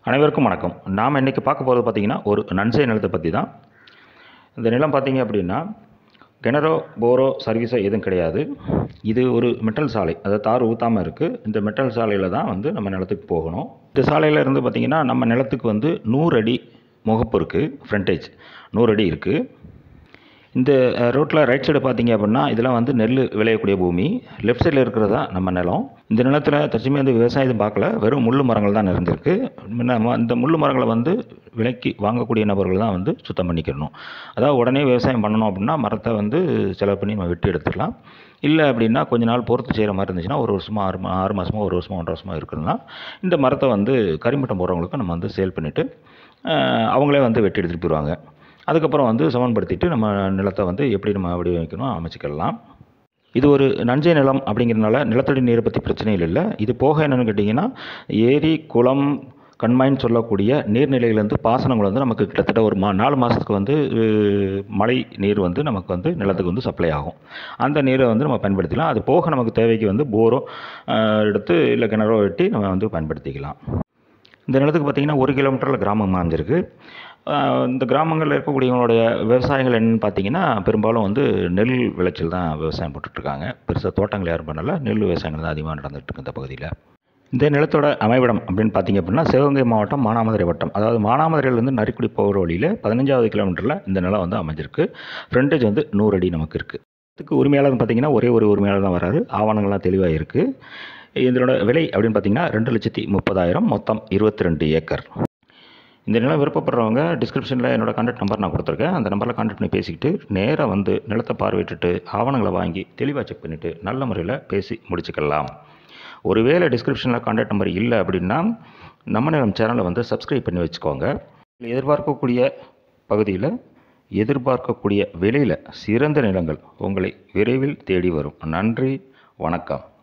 அனைவருக்கும் வணக்கம் நாம் இன்றைக்கி பார்க்க போகிறது பார்த்திங்கன்னா ஒரு நன்சை நிலத்தை பற்றி தான் இந்த நிலம் பார்த்தீங்க அப்படின்னா கிணறோ போரோ சர்வீஸோ எதுவும் கிடையாது இது ஒரு மெட்டல் சாலை அதாவது தார் ஊற்றாமல் இருக்குது இந்த மெட்டல் சாலையில் தான் வந்து நம்ம நிலத்துக்கு போகணும் இந்த சாலையில் இருந்து பார்த்திங்கன்னா நம்ம நிலத்துக்கு வந்து நூறு அடி முகப்பு இருக்குது ஃப்ரண்டேஜ் நூறு அடி இருக்குது இந்த ரோட்டில் ரைட் சைடு பார்த்தீங்க அப்படின்னா இதெல்லாம் வந்து நெல் விளையக்கூடிய பூமி லெஃப்ட் சைடில் இருக்கிறதா நம்ம நிலம் இந்த நிலத்தில் தற்சமயம் வந்து விவசாயம் பார்க்கல வெறும் முள்ளு மரங்கள் தான் நிறைஞ்சிருக்கு நம்ம இந்த முள்ளு மரங்களை வந்து விலைக்கு வாங்கக்கூடிய நபர்கள் தான் வந்து சுத்தம் பண்ணிக்கிறணும் அதாவது உடனே விவசாயம் பண்ணணும் அப்படின்னா மரத்தை வந்து செலவு பண்ணி நம்ம வெட்டி எடுத்துக்கலாம் இல்லை அப்படின்னா கொஞ்ச நாள் பொறுத்து செய்கிற மாதிரி இருந்துச்சுன்னா ஒரு வருஷமா ஆறு மா ஆறு மாதமோ ஒரு வருஷமோ ஒன்றரை வருஷமோ இருக்குதுன்னா இந்த மரத்தை வந்து கரிமட்டம் போடுறவங்களுக்கு நம்ம வந்து சேல் பண்ணிவிட்டு அவங்களே வந்து வெட்டி எடுத்துகிட்டு போயிடுவாங்க அதுக்கப்புறம் வந்து சமன்படுத்திட்டு நம்ம நிலத்தை வந்து எப்படி நம்ம வடிவமைக்கணும் அமைச்சிக்கலாம் இது ஒரு நஞ்சை நிலம் அப்படிங்கிறதுனால நிலத்தடி நீரை பற்றி பிரச்சனைகள் இல்லை இது போக என்னென்னு கேட்டிங்கன்னா ஏரி குளம் கண்மாயின்னு சொல்லக்கூடிய நீர்நிலையிலேருந்து பாசனங்கள் வந்து நமக்கு கிட்டத்தட்ட ஒரு மா நாலு மாதத்துக்கு வந்து மழை நீர் வந்து நமக்கு வந்து நிலத்துக்கு வந்து சப்ளை ஆகும் அந்த நீரை வந்து நம்ம பயன்படுத்திக்கலாம் அது போக நமக்கு தேவைக்கு வந்து போரோ எடுத்து இல்லை கிணறோ வெட்டி நம்ம வந்து பயன்படுத்திக்கலாம் இந்த நிலத்துக்கு பார்த்திங்கன்னா ஒரு கிலோமீட்டரில் கிராமம் அமைஞ்சிருக்கு இந்த கிராமங்களில் இருக்கக்கூடியவங்களுடைய விவசாயங்கள் என்னென்னு பார்த்தீங்கன்னா பெரும்பாலும் வந்து நெல் விளைச்சல் தான் விவசாயம் போட்டுட்ருக்காங்க பெருசாக தோட்டங்கள் யாரும் பண்ணல நெல் விவசாயங்கள் தான் அதிகமாக நடந்துகிட்ருக்கு இந்த பகுதியில் இந்த நிலத்தோட அமைவிடம் அப்படின்னு பார்த்தீங்க அப்படின்னா சிவகங்கை மாவட்டம் மானாமதுரை வட்டம் அதாவது மானாமதுரையிலேருந்து நரிக்குடி போகிற வழியில் பதினஞ்சாவது கிலோமீட்டரில் இந்த நிலம் வந்து அமைஞ்சிருக்கு ஃப்ரண்டேஜ் வந்து நூறு அடி நமக்கு இருக்குது இதுக்கு உரிமையாளர்னு பார்த்தீங்கன்னா ஒரே ஒரு உரிமையாளர் தான் வராரு ஆவணங்கள்லாம் தெளிவாக இருக்குது இதனோட விலை அப்படின்னு பார்த்தீங்கன்னா ரெண்டு லட்சத்தி முப்பதாயிரம் மொத்தம் இருபத்தி ரெண்டு ஏக்கர் இந்த நிலம் விருப்பப்படுறவங்க டிஸ்கிரிப்ஷனில் என்னோடய கான்டாக்ட் நம்பர் நான் கொடுத்துருக்கேன் அந்த நம்பரில் கான்டாக்ட் பண்ணி பேசிக்கிட்டு நேராக வந்து நிலத்தை பார்வையிட்டுட்டு ஆவணங்களை வாங்கி தெளிவாக செக் பண்ணிவிட்டு நல்ல முறையில் பேசி முடிச்சுக்கலாம் ஒருவேளை டிஸ்கிரிப்ஷனில் கான்டாக்ட் நம்பர் இல்லை அப்படின்னா நம்ம நிலம் சேனலை வந்து சப்ஸ்கிரைப் பண்ணி வச்சுக்கோங்க எதிர்பார்க்கக்கூடிய பகுதியில் எதிர்பார்க்கக்கூடிய விலையில் சிறந்த நிலங்கள் உங்களை விரைவில் தேடி வரும் நன்றி வணக்கம்